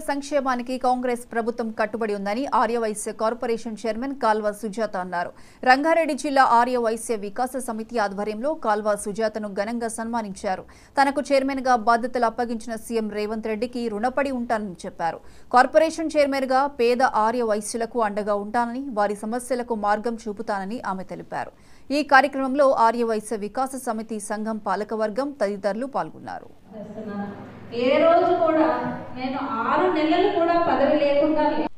సంక్షేమానికి కాంగ్రెస్ ప్రభుత్వం కట్టుబడి ఉందని ఆర్యవైశ్య కార్పొరేషన్ చైర్మన్ కాల్వ సుజాత అన్నారు రంగారెడ్డి జిల్లా ఆర్యవైశ్య వికాస సమితి ఆధ్వర్యంలో కాల్వ సుజాతను ఘనంగా సన్మానించారు తనకు చైర్మన్ గా బాధ్యతలు అప్పగించిన సీఎం రేవంత్ రెడ్డికి రుణపడి ఉంటానని చెప్పారు కార్పొరేషన్ చైర్మన్ గా పేద ఆర్య వైశ్యులకు అండగా ఉంటానని వారి సమస్యలకు మార్గం చూపుతానని ఆమె తెలిపారు ఈ కార్యక్రమంలో ఆర్యవైశ్య వికాస సమితి సంఘం పాలకవర్గం తదితరులు పాల్గొన్నారు చేస్తున్నాను ఏ రోజు కూడా నేను ఆరు నెలలు కూడా పదవి లేకుండా లే-